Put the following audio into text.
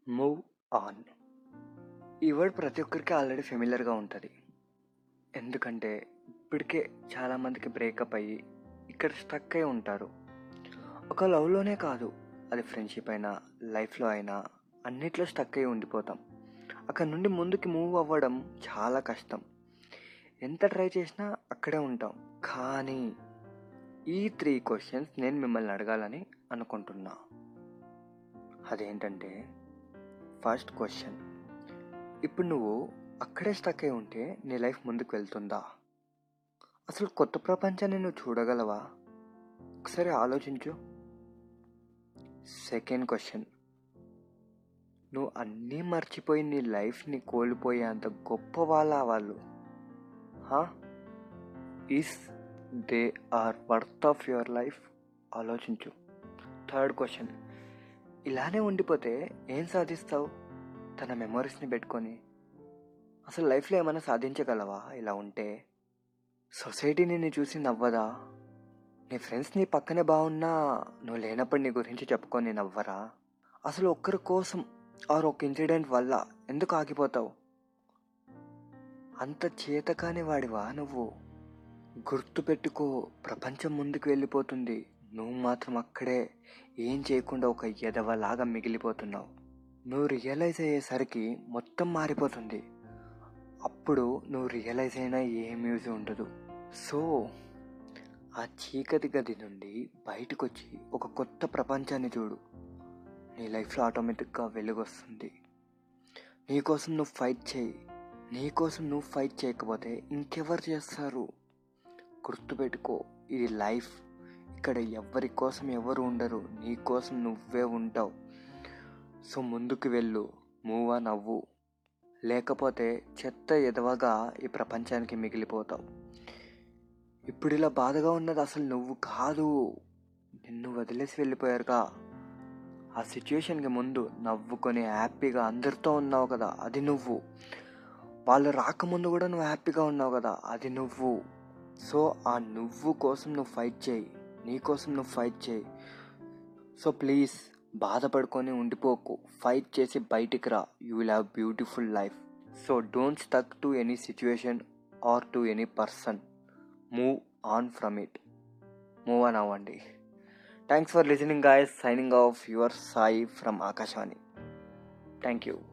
move on ఈ word ప్రతి ఒక్కరికి ఆల్రెడీ ఫెమిలియర్గా ఉంటుంది ఎందుకంటే ఇప్పటికే చాలామందికి బ్రేకప్ అయ్యి ఇక్కడ స్టక్ అయి ఉంటారు ఒక లవ్లోనే కాదు అది ఫ్రెండ్షిప్ అయినా లైఫ్లో అయినా అన్నిట్లో స్టక్ అయి ఉండిపోతాం అక్కడ నుండి ముందుకి మూవ్ అవ్వడం చాలా కష్టం ఎంత ట్రై చేసినా అక్కడే ఉంటాం కానీ ఈ త్రీ క్వశ్చన్స్ నేను మిమ్మల్ని అడగాలని అనుకుంటున్నా అదేంటంటే ఫస్ట్ క్వశ్చన్ ఇప్పుడు నువ్వు అక్కడే స్టక్ అయి ఉంటే నీ లైఫ్ ముందుకు వెళ్తుందా అసలు కొత్త ప్రపంచాన్ని నువ్వు చూడగలవా ఒకసారి ఆలోచించు సెకండ్ క్వశ్చన్ నువ్వు అన్నీ మర్చిపోయి నీ లైఫ్ని కోల్పోయే అంత గొప్ప వాళ్ళ వాళ్ళు is they are worth of your life ఆలోచించు థర్డ్ క్వశ్చన్ ఇలానే ఉండిపోతే ఏం సాధిస్తావు తన మెమొరీస్ని పెట్టుకొని అసలు లైఫ్లో ఏమైనా సాధించగలవా ఇలా ఉంటే సొసైటీ నిన్ను చూసి నవ్వదా నీ ఫ్రెండ్స్ నీ పక్కనే బాగున్నా నువ్వు లేనప్పుడు నీ గురించి చెప్పుకొని నవ్వరా అసలు ఒక్కరి కోసం ఆర్ ఒక ఇన్సిడెంట్ వల్ల ఎందుకు ఆగిపోతావు అంత చేతకాని వాడివా నువ్వు గుర్తుపెట్టుకో ప్రపంచం ముందుకు వెళ్ళిపోతుంది నువ్వు మాత్రం అక్కడే ఏం చేయకుండా ఒక ఎదవలాగా మిగిలిపోతున్నావు నువ్వు రియలైజ్ అయ్యేసరికి మొత్తం మారిపోతుంది అప్పుడు నువ్వు రియలైజ్ అయినా ఏం యూజ్ ఉండదు సో ఆ చీకటి గది నుండి బయటకు వచ్చి ఒక కొత్త ప్రపంచాన్ని చూడు నీ లైఫ్లో ఆటోమేటిక్గా వెలుగొస్తుంది నీకోసం నువ్వు ఫైట్ చేయి నీకోసం నువ్వు ఫైట్ చేయకపోతే ఇంకెవరు చేస్తారు గుర్తుపెట్టుకో ఇది లైఫ్ ఇక్కడ ఎవరి కోసం ఎవరు ఉండరు నీ కోసం నువ్వే ఉంటావు సో ముందుకు వెళ్ళు మూవ్ ఆన్ అవ్వు లేకపోతే చెత్త ఎదవగా ఈ ప్రపంచానికి మిగిలిపోతావు ఇప్పుడు ఇలా బాధగా ఉన్నది అసలు నువ్వు కాదు నిన్ను వదిలేసి వెళ్ళిపోయారుగా ఆ సిచ్యువేషన్కి ముందు నవ్వుకొని హ్యాపీగా అందరితో ఉన్నావు కదా అది నువ్వు వాళ్ళు రాకముందు కూడా నువ్వు హ్యాపీగా ఉన్నావు కదా అది నువ్వు సో ఆ నువ్వు కోసం నువ్వు ఫైట్ చేయి నీ కోసం నువ్వు ఫైట్ చేయి సో ప్లీజ్ బాధపడుకొని ఉండిపోకు ఫైట్ చేసి బయటికి రా you will have beautiful life so don't stuck to any situation or to any person move on from it move on అవ్వండి thanks for listening guys signing off your Sai from Akashvani thank you